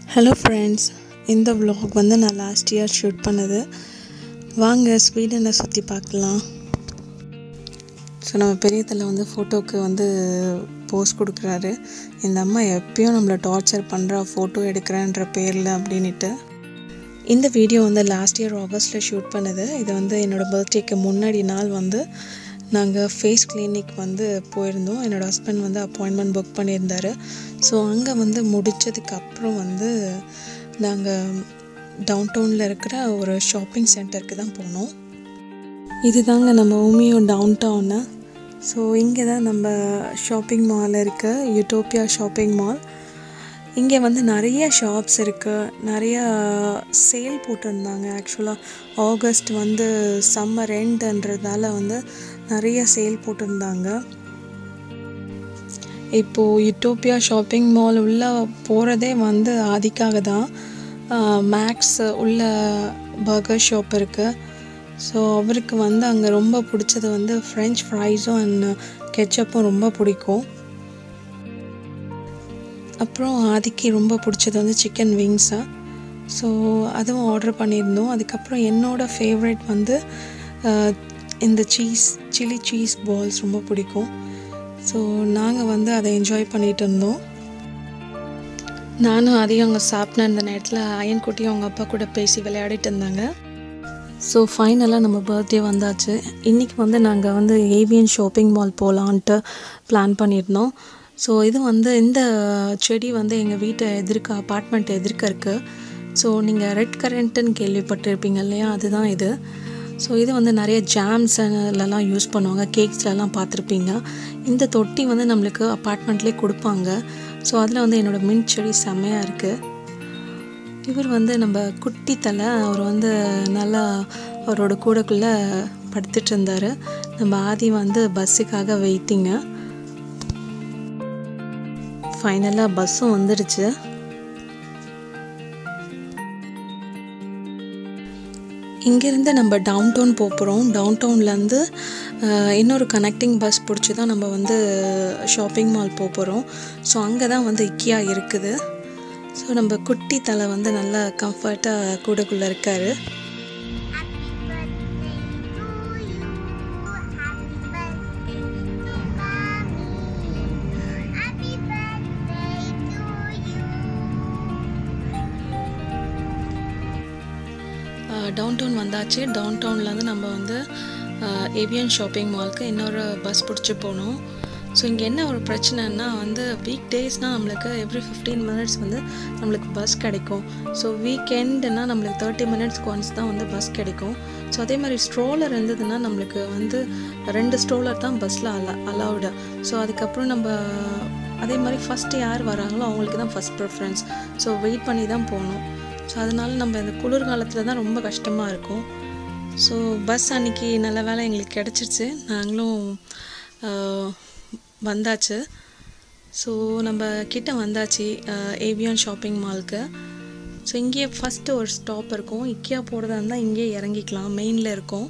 Hello friends இந்த vlog வந்து நான் லாஸ்ட் இயர் ஷூட் பண்ணது வாங்க ஸ்வீடனை சுற்றி பார்க்கலாம் ஸோ நம்ம பெரிய தலை வந்து ஃபோட்டோவுக்கு வந்து போஸ் கொடுக்குறாரு இந்த அம்மா எப்பயும் நம்மளை டார்ச்சர் பண்ணுறா ஃபோட்டோ எடுக்கிறேன்ற பேரில் அப்படின்ட்டு இந்த வீடியோ வந்து லாஸ்ட் இயர் ஆகஸ்ட்டில் ஷூட் பண்ணது இது வந்து என்னோடய பர்த்டேக்கு முன்னாடி நாள் வந்து நாங்கள் ஃபேஸ் கிளினிக் வந்து போயிருந்தோம் என்னோடய ஹஸ்பண்ட் வந்து அப்பாயின்மெண்ட் புக் பண்ணியிருந்தாரு ஸோ அங்கே வந்து முடித்ததுக்கு அப்புறம் வந்து நாங்கள் டவுன் டவுனில் இருக்கிற ஒரு ஷாப்பிங் சென்டருக்கு தான் போனோம் இதுதாங்க நம்ம உமியோ டவுன் டவுனு ஸோ இங்கே தான் நம்ம ஷாப்பிங் மால் இருக்குது யூட்டோப்பியா ஷாப்பிங் மால் இங்கே வந்து நிறைய ஷாப்ஸ் இருக்குது நிறையா சேல் போட்டிருந்தாங்க ஆக்சுவலாக ஆகஸ்ட் வந்து சம்மர் எண்டுன்றதால வந்து நிறைய சேல் போட்டிருந்தாங்க இப்போது யூட்டோப்பியா ஷாப்பிங் மால் உள்ளே போகிறதே வந்து ஆதிக்காக தான் மேக்ஸ் உள்ள பர்கர் ஷாப் இருக்குது ஸோ அவருக்கு வந்து அங்கே ரொம்ப பிடிச்சது வந்து ஃப்ரெஞ்ச் ஃப்ரைஸும் அண்ட் கெச்சப்பும் ரொம்ப பிடிக்கும் அப்புறம் ஆதிக்கு ரொம்ப பிடிச்சது வந்து சிக்கன் விங்ஸு ஸோ அதுவும் ஆர்டர் பண்ணியிருந்தோம் அதுக்கப்புறம் என்னோடய ஃபேவரட் வந்து அஹ், இந்த சீஸ் சில்லி சீஸ் பால்ஸ் ரொம்ப பிடிக்கும் ஸோ நாங்கள் வந்து அதை என்ஜாய் பண்ணிகிட்டு இருந்தோம் நானும் அதையும் அங்கே சாப்பிட்ட அந்த நேரத்தில் அயன்குட்டியும் அவங்க அப்பா கூட பேசி விளையாடிட்டு இருந்தாங்க ஸோ ஃபைனலாக நம்ம பர்த்டே வந்தாச்சு இன்றைக்கி வந்து நாங்கள் வந்து ஏவியன் ஷாப்பிங் மால் போகலான்ட்டு பிளான் பண்ணியிருந்தோம் ஸோ இது வந்து இந்த செடி வந்து எங்கள் வீட்டை எதிர்க்க அப்பார்ட்மெண்ட் எதிர்க்க இருக்குது ஸோ நீங்கள் ரெட் கரண்ட்டுன்னு கேள்விப்பட்டிருப்பீங்க இல்லையா அதுதான் இது ஸோ இது வந்து நிறைய ஜாம்ஸ்லலாம் யூஸ் பண்ணுவாங்க கேக்ஸ்லலாம் பார்த்துருப்பீங்க இந்த தொட்டி வந்து நம்மளுக்கு அப்பார்ட்மெண்ட்லேயே கொடுப்பாங்க ஸோ அதில் வந்து என்னோடய மின் செடி செம்மையாக இருக்குது இவர் வந்து நம்ம குட்டி தலை அவர் வந்து நல்லா அவரோட கூடக்குள்ளே படுத்துட்டு இருந்தார் நம்ம ஆதி வந்து பஸ்ஸுக்காக வெயிட்டிங்க ஃபைனலாக பஸ்ஸும் வந்துடுச்சு இங்கேருந்து நம்ம டவுன் டவுன் போகிறோம் டவுன் டவுன்லேருந்து இன்னொரு கனெக்டிங் பஸ் பிடிச்சி தான் நம்ம வந்து ஷாப்பிங் மால் போக போகிறோம் ஸோ அங்கே தான் வந்து இக்கியா இருக்குது ஸோ நம்ம குட்டி தலை வந்து நல்லா கம்ஃபர்ட்டாக கூடக்குள்ளே இருக்கார் Happy birthday to you. Town town வந்தாச்சு டவுன் டவுன்லேருந்து நம்ம வந்து ஏவியன் ஷாப்பிங் மால்க்கு இன்னொரு பஸ் பிடிச்சி போனோம் ஸோ இங்கே என்ன ஒரு பிரச்சனைன்னா வந்து வீக் டேஸ்னால் நம்மளுக்கு எவ்ரி ஃபிஃப்டீன் மினிட்ஸ் வந்து நம்மளுக்கு பஸ் கிடைக்கும் ஸோ வீக்கெண்டுனா நம்மளுக்கு தேர்ட்டி மினிட்ஸ்க்கு ஒன்ஸ் தான் வந்து பஸ் கிடைக்கும் ஸோ அதே மாதிரி ஸ்ட்ரோலர் இருந்ததுன்னா நம்மளுக்கு வந்து ரெண்டு ஸ்ட்ரோலர் தான் பஸ்ஸில் அல அலவுடு ஸோ அதுக்கப்புறம் நம்ம அதே மாதிரி ஃபஸ்ட்டு யார் வராங்களோ அவங்களுக்கு தான் ஃபஸ்ட் ப்ரிஃபரன்ஸ் ஸோ வெயிட் பண்ணி தான் போகணும் ஸோ அதனால நம்ம இந்த குளிர்காலத்தில் தான் ரொம்ப கஷ்டமாக இருக்கும் ஸோ பஸ் அன்னைக்கு நல்ல வேலை எங்களுக்கு கிடச்சிருச்சு நாங்களும் ஆஹ், வந்தாச்சு ஸோ நம்ம கிட்ட வந்தாச்சு ஏவியான் ஷாப்பிங் மால்க்கு ஸோ இங்கேயே ஃபஸ்ட்டு ஒரு ஸ்டாப் இருக்கும் இக்கியா போகிறதா இருந்தால் இங்கேயே இறங்கிக்கலாம் மெயினில் இருக்கும்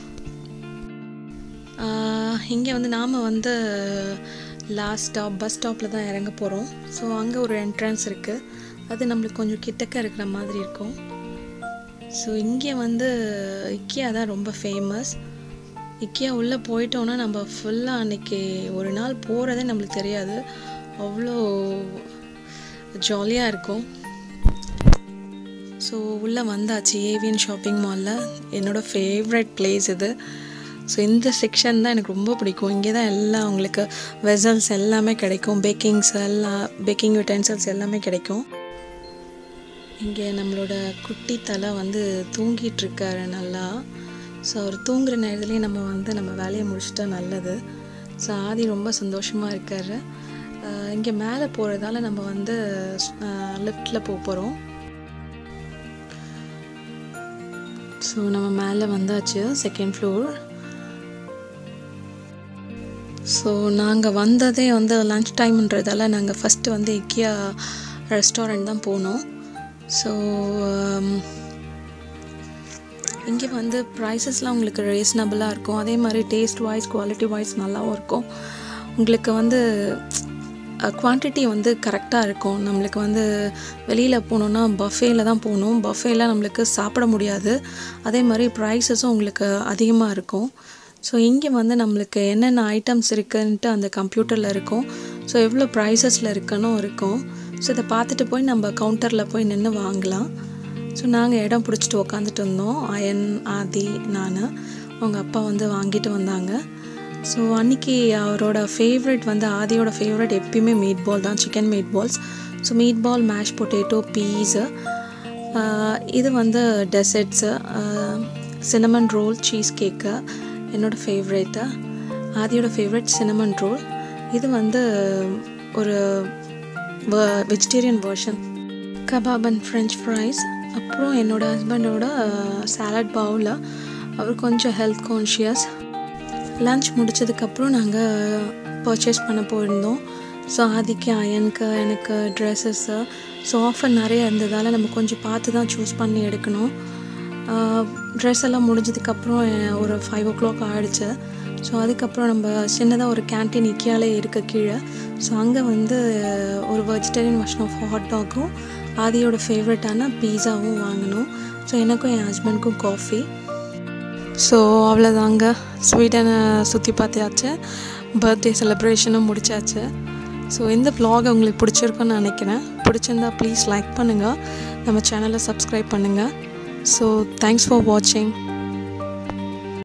இங்கே வந்து நாம் வந்து லாஸ்ட் ஸ்டாப் பஸ் ஸ்டாப்பில் தான் இறங்க போகிறோம் ஸோ அங்கே ஒரு என்ட்ரன்ஸ் இருக்குது அது நம்மளுக்கு கொஞ்சம் கிட்டக்க இருக்கிற மாதிரி இருக்கும் ஸோ இங்கே வந்து இக்கியா தான் ரொம்ப ஃபேமஸ் இக்கியா உள்ளே போயிட்டோன்னா நம்ம ஃபுல்லாக அன்னைக்கு ஒரு நாள் போகிறதே நம்மளுக்கு தெரியாது அவ்வளோ ஜாலியாக இருக்கும் ஸோ உள்ளே வந்தாச்சு ஏவியன் ஷாப்பிங் மாலில் என்னோடய ஃபேவரட் பிளேஸ் இது ஸோ இந்த செக்ஷன் தான் எனக்கு ரொம்ப பிடிக்கும் இங்கே தான் எல்லாம் உங்களுக்கு வெசல்ஸ் எல்லாமே கிடைக்கும் பேக்கிங்ஸ் எல்லாம் பேக்கிங் யூட்டென்சில்ஸ் எல்லாமே கிடைக்கும் இங்கே நம்மளோட குட்டி தலை வந்து தூங்கிட்டு இருக்காரு நல்லா ஸோ அவர் தூங்குற நேரத்துலேயே நம்ம வந்து நம்ம வேலையை முடிச்சிட்டா நல்லது ஸோ ஆதி ரொம்ப சந்தோஷமாக இருக்காரு அஹ் இங்கே மேலே போகிறதால நம்ம வந்து லிஃப்டில் போக போகிறோம் ஸோ நம்ம மேலே வந்தாச்சு செகண்ட் ஃப்ளோர் ஸோ நாங்கள் வந்ததே வந்து லன்ச் டைம்ன்றதால நாங்கள் ஃபஸ்ட்டு வந்து இக்கியா ரெஸ்டாரண்ட் தான் போனோம் ஸோ இங்கே வந்து ப்ரைஸஸ்லாம் உங்களுக்கு ரீசனபிளாக இருக்கும் அதே மாதிரி டேஸ்ட் வைஸ் குவாலிட்டி வைஸ் நல்லாவும் இருக்கும் உங்களுக்கு வந்து குவான்டிட்டி வந்து கரெக்டாக இருக்கும் நம்மளுக்கு வந்து வெளியில் போனோன்னா பஃபேல தான் போகணும் பஃபேல நம்மளுக்கு சாப்பிட முடியாது அதே மாதிரி ப்ரைஸஸும் உங்களுக்கு அதிகமாக இருக்கும் ஸோ இங்கே வந்து நம்மளுக்கு என்னென்ன ஐட்டம்ஸ் இருக்குன்ட்டு அந்த கம்ப்யூட்டரில் இருக்கும் ஸோ எவ்வளோ ப்ரைஸஸில் இருக்குன்னு இருக்கும் ஸோ இதை பார்த்துட்டு போய் நம்ம கவுண்டரில் போய் நின்று வாங்கலாம் ஸோ நாங்கள் இடம் பிடிச்சிட்டு உக்காந்துட்டு இருந்தோம் அயன் ஆதி நான் அவங்க அப்பா வந்து வாங்கிட்டு வந்தாங்க ஸோ அன்றைக்கி அவரோட ஃபேவரட் வந்து ஆதியோட ஃபேவரட் எப்பயுமே மீட் பால் தான் chicken meat balls so meat ball mash potato piece இது வந்து desserts cinnamon roll cheese cake என்னோடய ஃபேவரேட்டு ஆதியோட ஃபேவரட் சினமன் ரோல் இது வந்து ஒரு vegetarian version kebab and French fries அப்புறம் என்னோடய ஹஸ்பண்டோட சாலட் பவுலில் அவர் கொஞ்சம் ஹெல்த் கான்ஷியஸ் லன்ச் முடிச்சதுக்கப்புறம் நாங்கள் பர்ச்சேஸ் பண்ண போயிருந்தோம் ஸோ ஆதிக்கு அயனுக்கு எனக்கு ட்ரெஸ்ஸஸ்ஸு ஸோ ஆஃபர் நிறைய இருந்ததால் நம்ம கொஞ்சம் பார்த்து தான் சூஸ் பண்ணி எடுக்கணும் ட்ரெஸ் எல்லாம் முடிஞ்சதுக்கப்புறம் ஒரு ஃபைவ் ஓ கிளாக் ஆகிடுச்சு ஸோ அதுக்கப்புறம் நம்ம சின்னதாக ஒரு கேன்டீன் இக்கியாலே இருக்க கீழே ஸோ அங்கே வந்து ஒரு வெஜிடேரியன் வெர்ஷன் ஆஃப் ஹாட் டாகும் ஆதியோட ஃபேவரட்டான பீஸாவும் வாங்கினோம் ஸோ எனக்கும் என் ஹஸ்பண்ட்க்கும் காஃபி ஸோ அவ்வளோதாங்க ஸ்வீடனை சுற்றி பார்த்தாச்சு பர்த்டே செலிப்ரேஷனும் முடிச்சாச்சு ஸோ இந்த vlog உங்களுக்கு பிடிச்சிருக்குன்னு நினைக்கிறேன் பிடிச்சிருந்தா ப்ளீஸ் லைக் பண்ணுங்கள் நம்ம சேனலை சப்ஸ்கிரைப் பண்ணுங்கள் ஸோ தேங்க்ஸ் ஃபார் வாட்சிங்